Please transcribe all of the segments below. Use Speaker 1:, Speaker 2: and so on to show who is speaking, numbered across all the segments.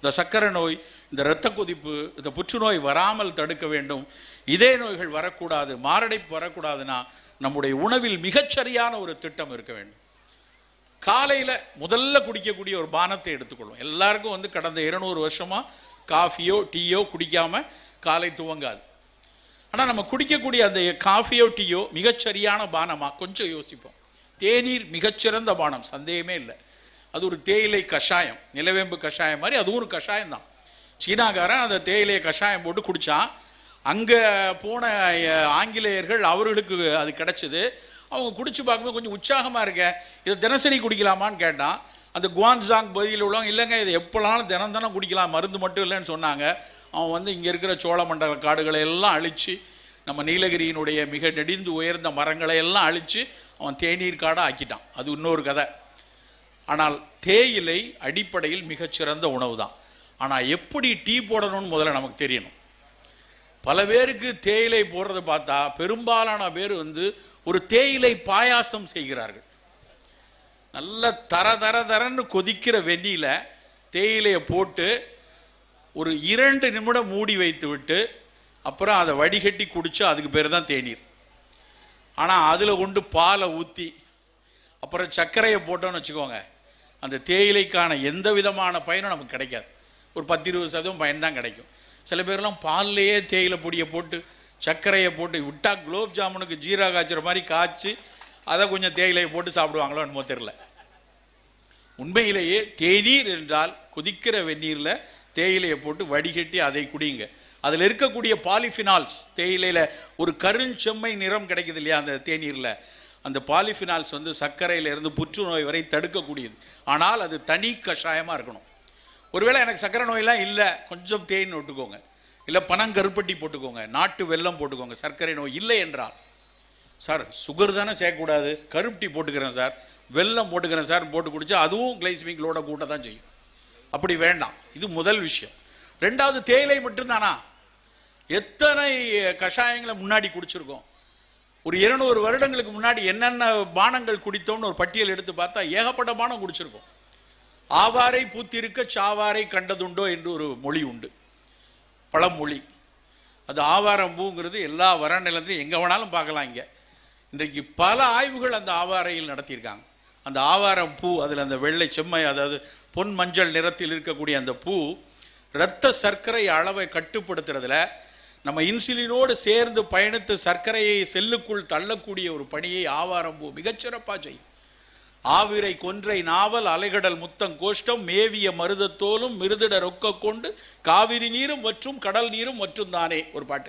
Speaker 1: இந்த சர்க்கரை நோய் இந்த இரத்த கொதிப்பு இந்த புற்றுநோய் வராமல் தடுக்க வேண்டும் இதய நோய்கள் வரக்கூடாது மாரடைப்பு வரக்கூடாதுன்னா நம்முடைய உணவில் மிகச்சரியான ஒரு திட்டம் இருக்க வேண்டும் காலையில் முதல்ல குடிக்கக்கூடிய ஒரு பானத்தை எடுத்துக்கொள்ளும் எல்லாருக்கும் வந்து கடந்த இருநூறு வருஷமாக காஃபியோ டீயோ குடிக்காமல் காலை துவங்காது ஆனால் நம்ம குடிக்கக்கூடிய அந்த காஃபியோ டீயோ மிகச்சரியான பானமாக கொஞ்சம் யோசிப்போம் தேநீர் மிகச்சிறந்த பானம் சந்தேகமே இல்லை அது ஒரு தேயிலை கஷாயம் நிலவேம்பு கஷாயம் மாதிரி அதுவும் ஒரு கஷாயம் தான் சீனாக்காரன் அந்த தேயிலையை கஷாயம் போட்டு குடித்தான் அங்கே போன அஹ், ஆங்கிலேயர்கள் அவர்களுக்கு அது கிடைச்சது அவங்க குடிச்சு பார்க்கும்போது கொஞ்சம் உற்சாகமாக இருக்க இதை தினசரி குடிக்கலாமான்னு கேட்டான் அந்த குவான்சாங் பகுதியில் உள்ளவங்க இல்லைங்க இதை எப்போனாலும் தினம் தினம் குடிக்கலாம் மருந்து மட்டும் இல்லைன்னு சொன்னாங்க அவன் வந்து இங்கே இருக்கிற சோழமண்டல காடுகளை எல்லாம் அழித்து நம்ம நீலகிரியினுடைய மிக நெடிந்து உயர்ந்த மரங்களை எல்லாம் அழித்து அவன் தேநீர் காடாக ஆக்கிட்டான் அது இன்னொரு கதை ஆனால் தேயிலை அடிப்படையில் மிகச்சிறந்த உணவு தான் ஆனால் எப்படி டீ போடணும்னு முதல்ல நமக்கு தெரியணும் பல பேருக்கு தேயிலை போடுறத பார்த்தா பெரும்பாலான பேர் வந்து ஒரு தேயிலை பாயாசம் செய்கிறார்கள் நல்ல தர தர தரன்னு கொதிக்கிற வெந்நில தேயிலையை போட்டு ஒரு இரண்டு நிமிடம் மூடி வைத்து விட்டு அப்புறம் அதை வடிகட்டி குடிச்சா அதுக்கு பேர் தான் தேநீர் ஆனால் அதில் கொண்டு பாலை ஊற்றி அப்புறம் சர்க்கரையை போட்டோன்னு வச்சுக்கோங்க அந்த தேயிலைக்கான எந்த விதமான பயனும் நமக்கு கிடைக்காது ஒரு பத்து இருபது சதவீதம் பயன் தான் கிடைக்கும் சில பேர்லாம் பால்லையே தேயிலை பொடியை போட்டு சர்க்கரையை போட்டு விட்டா குலோப் ஜாமுனுக்கு ஜீரா காய்ச்சுற மாதிரி காய்ச்சி அதை கொஞ்சம் தேயிலையை போட்டு சாப்பிடுவாங்களோ என்னமோ தெரில உண்மையிலேயே தேநீர் என்றால் கொதிக்கிற வெந்நீரில் தேயிலையை போட்டு வடிகட்டி அதை குடிங்க அதில் இருக்கக்கூடிய பாலிஃபினால்ஸ் தேயிலையில் ஒரு கருஞ்செம்மை நிறம் கிடைக்குது இல்லையா அந்த தேநீரில் அந்த பாலிஃபினால்ஸ் வந்து சர்க்கரையிலிருந்து புற்றுநோய் வரை தடுக்கக்கூடியது ஆனால் அது தனி கஷாயமாக இருக்கணும் ஒருவேளை எனக்கு சர்க்கரை நோயெல்லாம் இல்லை கொஞ்சம் தேன் விட்டுக்கோங்க இல்லை பனங்கருப்பட்டி போட்டுக்கோங்க நாட்டு வெல்லம் போட்டுக்கோங்க சர்க்கரை நோய் இல்லை என்றால் சார் சுகர் தானே சேர்க்கக்கூடாது கருப்பட்டி போட்டுக்கிறேன் சார் வெல்லம் போட்டுக்கிறேன் சார் போட்டு குடிச்சா அதுவும் கிளைசிமிக் லோட கூட்ட தான் செய்யும் அப்படி வேண்டாம் இது முதல் விஷயம் ரெண்டாவது தேயிலை மட்டும்தானா எத்தனை கஷாயங்களை முன்னாடி குடிச்சிருக்கோம் ஒரு இருநூறு வருடங்களுக்கு முன்னாடி என்னென்ன பானங்கள் குடித்தோம்னு ஒரு பட்டியல் எடுத்து பார்த்தா ஏகப்பட்ட பானம் குடிச்சிருக்கோம் ஆவாரை பூத்திருக்க சாவாரை கண்டதுண்டோ என்று ஒரு மொழி உண்டு பழமொழி அது ஆவாரம் பூங்கிறது எல்லா வறநிலத்திலையும் எங்கே வேணாலும் பார்க்கலாம் இங்கே இன்றைக்கு பல ஆய்வுகள் அந்த ஆவாரையில் நடத்தியிருக்காங்க அந்த ஆவாரம் பூ அதில் அந்த வெள்ளை செம்மை அதாவது பொன் மஞ்சள் நிறத்தில் இருக்கக்கூடிய அந்த பூ இரத்த சர்க்கரை அளவை கட்டுப்படுத்துறதுல நம்ம இன்சுலினோடு சேர்ந்து பயணித்து சர்க்கரையை செல்லுக்குள் தள்ளக்கூடிய ஒரு பணியை ஆவாரம் பூ மிகச்சிறப்பாக செய்யும் ஆவிரை கொன்றை நாவல் அலைகடல் முத்தம் கோஷ்டம் மேவிய மருதத்தோலும் மிருதிட ரொக்க கொண்டு காவிரி நீரும் மற்றும் கடல் நீரும் மற்றும் தானே ஒரு பாட்டு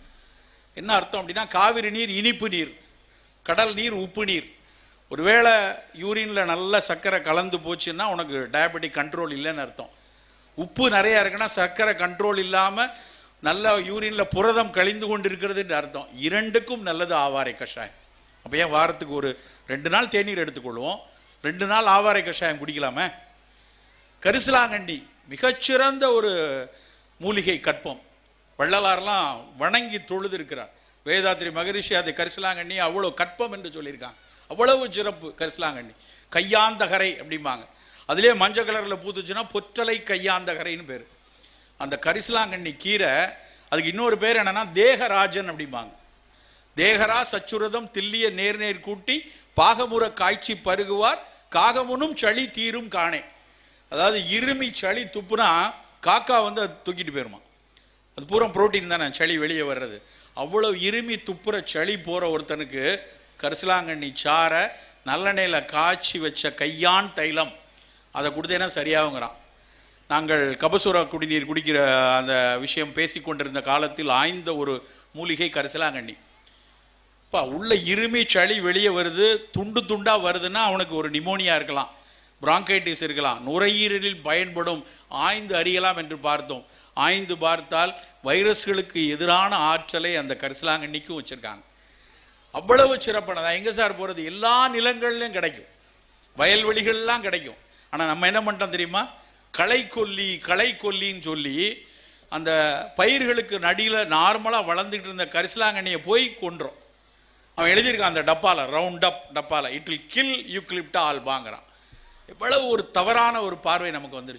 Speaker 1: என்ன அர்த்தம் அப்படின்னா காவிரி நீர் இனிப்பு நீர் கடல் நீர் உப்பு நீர் ஒருவேளை யூரினில் நல்ல சர்க்கரை கலந்து போச்சுன்னா உனக்கு டயபெட்டிக் கண்ட்ரோல் இல்லைன்னு அர்த்தம் உப்பு நிறையா இருக்குன்னா சர்க்கரை கண்ட்ரோல் இல்லாமல் நல்ல யூரினில் புரதம் கழிந்து கொண்டு இருக்கிறதுன்ற அர்த்தம் இரண்டுக்கும் நல்லது ஆவாரை கஷாயம் அப்போ ஏன் வாரத்துக்கு ஒரு ரெண்டு நாள் தேநீர் எடுத்துக்கொள்வோம் ரெண்டு நாள் ஆவாரை கஷாயம் குடிக்கலாமே கரிசலாங்கண்டி மிகச்சிறந்த ஒரு மூலிகை கற்பம் வள்ளலார்லாம் வணங்கி தொழுது இருக்கிறார் வேதாத்ரி மகரிஷி அதை கரிசலாங்கண்ணி அவ்வளோ கற்பம் என்று சொல்லியிருக்காங்க அவ்வளவு சிறப்பு கரிசலாங்கண்ணி கையாந்தகரை அப்படிம்பாங்க அதிலே மஞ்சள் கலரில் பூத்துச்சுன்னா பொற்றலை கையாந்தகரைன்னு பேர் அந்த கரிசலாங்கண்ணி கீரை அதுக்கு இன்னொரு பேர் என்னன்னா தேகராஜன் அப்படிம்பாங்க தேகரா சச்சுரதம் தில்லிய நேர் நேர் கூட்டி பாகமுற காய்ச்சி பருகுவார் காகமுனும் சளி தீரும் காணே அதாவது இருமி சளி துப்புனா காக்கா வந்து அது தூக்கிட்டு போயிருமா அது பூரா புரோட்டீன் தானே சளி வெளியே வர்றது அவ்வளோ இருமி துப்புற சளி போகிற ஒருத்தனுக்கு கரிசலாங்கண்ணி சாரை நல்லெண்ணெயில் காய்ச்சி வச்ச கையான் தைலம் அதை கொடுத்தேன்னா சரியாகுங்கிறான் நாங்கள் கபசுர குடிநீர் குடிக்கிற அந்த விஷயம் பேசி கொண்டிருந்த காலத்தில் ஆய்ந்த ஒரு மூலிகை கரிசலாங்கண்ணி அப்பா உள்ள இருமி சளி வெளியே வருது துண்டு துண்டா வருதுன்னா அவனுக்கு ஒரு நிமோனியா இருக்கலாம் பிராங்கைட்டிஸ் இருக்கலாம் நுரையீரலில் பயன்படும் ஆய்ந்து அறியலாம் என்று பார்த்தோம் ஆய்ந்து பார்த்தால் வைரஸ்களுக்கு எதிரான ஆற்றலை அந்த கரிசலாங்கண்ணிக்கும் வச்சிருக்காங்க அவ்வளவு சிறப்பானதா எங்க சார் போறது எல்லா நிலங்கள்லையும் கிடைக்கும் வயல்வெளிகள்லாம் கிடைக்கும் ஆனா நம்ம என்ன பண்ணிட்டோம் தெரியுமா களை கொல்லி களை கொல்லின்னு சொல்லி அந்த பயிர்களுக்கு நடியில் நார்மலாக வளர்ந்துட்டு இருந்த கரிசலாங்கண்ணியை போய் கொன்றோம் அவன் எழுதியிருக்கான் அந்த டப்பால ரவுண்ட் அப் டப்பால it will kill eucalyptus all வாங்குறான் எவ்வளவு ஒரு தவறான ஒரு பார்வை நமக்கு வந்துருச்சு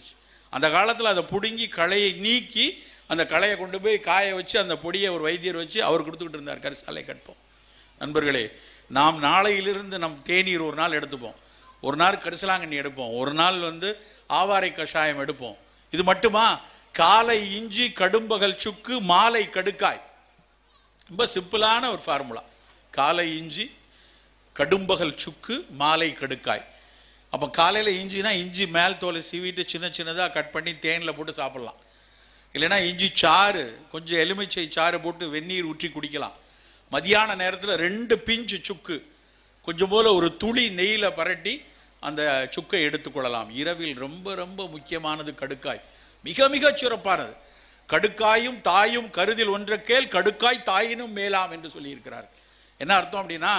Speaker 1: அந்த காலத்தில் அதை பிடுங்கி களையை நீக்கி அந்த களையை கொண்டு போய் காய வச்சு அந்த பொடியை ஒரு வைத்தியர் வச்சு அவர் கொடுத்துக்கிட்டு இருந்தார் கரிசாலை கட்போம் நண்பர்களே நாம் நாளையிலிருந்து நம் தேநீர் ஒரு நாள் எடுத்துப்போம் ஒரு நாள் கரிசலாங்கண்ணி எடுப்போம் ஒரு நாள் வந்து ஆவாரை கஷாயம் எடுப்போம் இது மட்டுமா காலை இஞ்சி கடும்பகல் சுக்கு மாலை கடுக்காய் ரொம்ப சிம்பிளான ஒரு ஃபார்முலா காலை இஞ்சி கடும்பகல் சுக்கு மாலை கடுக்காய் அப்போ காலையில் இஞ்சினா இஞ்சி மேல் தோலை சீவிட்டு சின்ன சின்னதாக கட் பண்ணி தேனில் போட்டு சாப்பிட்லாம் இல்லைன்னா இஞ்சி சாறு கொஞ்சம் எலுமிச்சை சாறு போட்டு வெந்நீர் ஊற்றி குடிக்கலாம் மதியான நேரத்தில் ரெண்டு பிஞ்சு சுக்கு கொஞ்சம் போல ஒரு துளி நெய்யில் பரட்டி அந்த சுக்கை எடுத்துக்கொள்ளலாம் இரவில் ரொம்ப ரொம்ப முக்கியமானது கடுக்காய் மிக மிக சிறப்பானது கடுக்காயும் தாயும் கருதில் ஒன்ற கேள் கடுக்காய் தாயினும் மேலாம் என்று சொல்லியிருக்கிறார் என்ன அர்த்தம் அப்படின்னா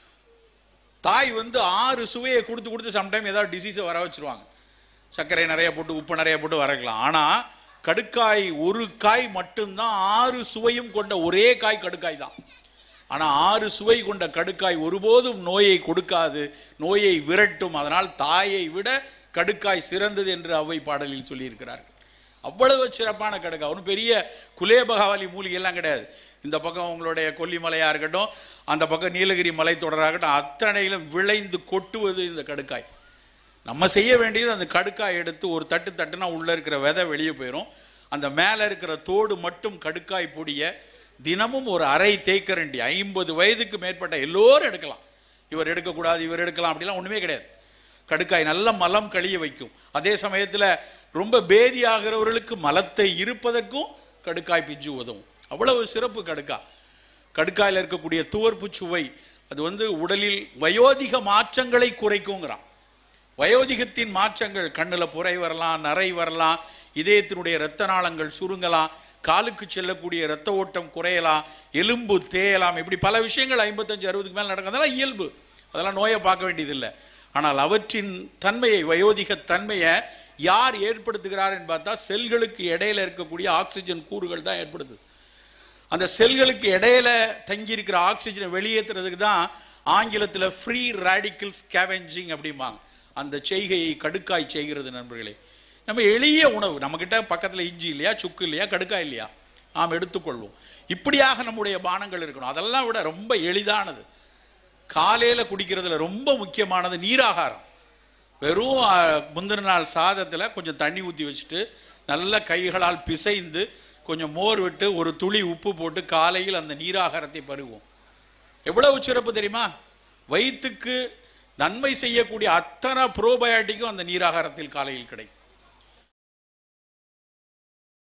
Speaker 1: தாய் வந்து ஆறு சுவையை கொடுத்து கொடுத்து சம்டைம் ஏதாவது டிசீஸை வர வச்சிருவாங்க சர்க்கரை நிறைய போட்டு உப்பு நிறைய போட்டு வரக்கலாம் ஆனால் கடுக்காய் ஒரு காய் மட்டும்தான் ஆறு சுவையும் கொண்ட ஒரே காய் கடுக்காய் தான் ஆனால் ஆறு சுவை கொண்ட கடுக்காய் ஒருபோதும் நோயை கொடுக்காது நோயை விரட்டும் அதனால் தாயை விட கடுக்காய் சிறந்தது என்று அவ்வை பாடலில் சொல்லியிருக்கிறார்கள் அவ்வளவு சிறப்பான கடுக்காய் ஒன்றும் பெரிய குலேபகாவலி மூலிகை எல்லாம் கிடையாது இந்த பக்கம் உங்களுடைய கொல்லிமலையாக இருக்கட்டும் அந்த பக்கம் நீலகிரி மலைத்தொடராக இருக்கட்டும் அத்தனையிலும் விளைந்து கொட்டுவது இந்த கடுக்காய் நம்ம செய்ய வேண்டியது அந்த கடுக்காய் எடுத்து ஒரு தட்டு தட்டுனா உள்ளே இருக்கிற விதை வெளியே போயிடும் அந்த மேலே இருக்கிற தோடு மட்டும் கடுக்காய் பொடியை தினமும் ஒரு அரை தேய்க்கரண்டி ஐம்பது வயதுக்கு மேற்பட்ட எல்லோரும் எடுக்கலாம் இவர் எடுக்கக்கூடாது இவர் எடுக்கலாம் அப்படிலாம் ஒன்றுமே கிடையாது கடுக்காய் நல்ல மலம் கழிய வைக்கும் அதே சமயத்தில் ரொம்ப பேதி ஆகிறவர்களுக்கு மலத்தை இருப்பதற்கும் கடுக்காய் பிஞ்சு உதவும் அவ்வளவு சிறப்பு கடுக்காய் கடுக்காயில் இருக்கக்கூடிய துவர்ப்பு சுவை அது வந்து உடலில் வயோதிக மாற்றங்களை குறைக்குங்கிறான் வயோதிகத்தின் மாற்றங்கள் கண்ணில் புரை வரலாம் நரை வரலாம் இதயத்தினுடைய இரத்த நாளங்கள் சுருங்கலாம் காலுக்கு செல்லக்கூடிய இரத்த ஓட்டம் குறையலாம் எலும்பு தேயலாம் இப்படி பல விஷயங்கள் ஐம்பத்தஞ்சு அறுபதுக்கு மேலே நடக்கிறதெல்லாம் இயல்பு அதெல்லாம் நோயை பார்க்க வேண்டியதில்லை ஆனால் அவற்றின் தன்மையை வயோதிக தன்மையை யார் ஏற்படுத்துகிறார்னு பார்த்தா செல்களுக்கு இடையில இருக்கக்கூடிய ஆக்சிஜன் கூறுகள் தான் ஏற்படுத்துது அந்த செல்களுக்கு இடையில தங்கி இருக்கிற ஆக்சிஜனை வெளியேற்றுறதுக்கு தான் ஆங்கிலத்தில் ஃப்ரீ ரேடிக்கல் ஸ்கேவெஞ்சிங் அப்படிம்பாங்க அந்த செய்கையை கடுக்காய் செய்கிறது நண்பர்களே நம்ம எளிய உணவு நம்மக்கிட்ட பக்கத்தில் இஞ்சி இல்லையா சுக்கு இல்லையா கடுக்காய் இல்லையா நாம் எடுத்துக்கொள்வோம் இப்படியாக நம்முடைய பானங்கள் இருக்கணும் அதெல்லாம் விட ரொம்ப எளிதானது காலையில் குடிக்கிறதுல ரொம்ப முக்கியமானது நீராகாரம் வெறும் ஆ, முந்தின நாள் சாதத்தில் கொஞ்சம் தண்ணி ஊற்றி வச்சுட்டு நல்ல கைகளால் பிசைந்து கொஞ்சம் மோர் விட்டு ஒரு துளி உப்பு போட்டு காலையில் அந்த நீராகாரத்தை பருகுவோம் எவ்வளவு சிறப்பு தெரியுமா வயிற்றுக்கு நன்மை செய்யக்கூடிய அத்தனை ப்ரோபயாட்டிக்கும் அந்த நீராகாரத்தில் காலையில் கிடைக்கும்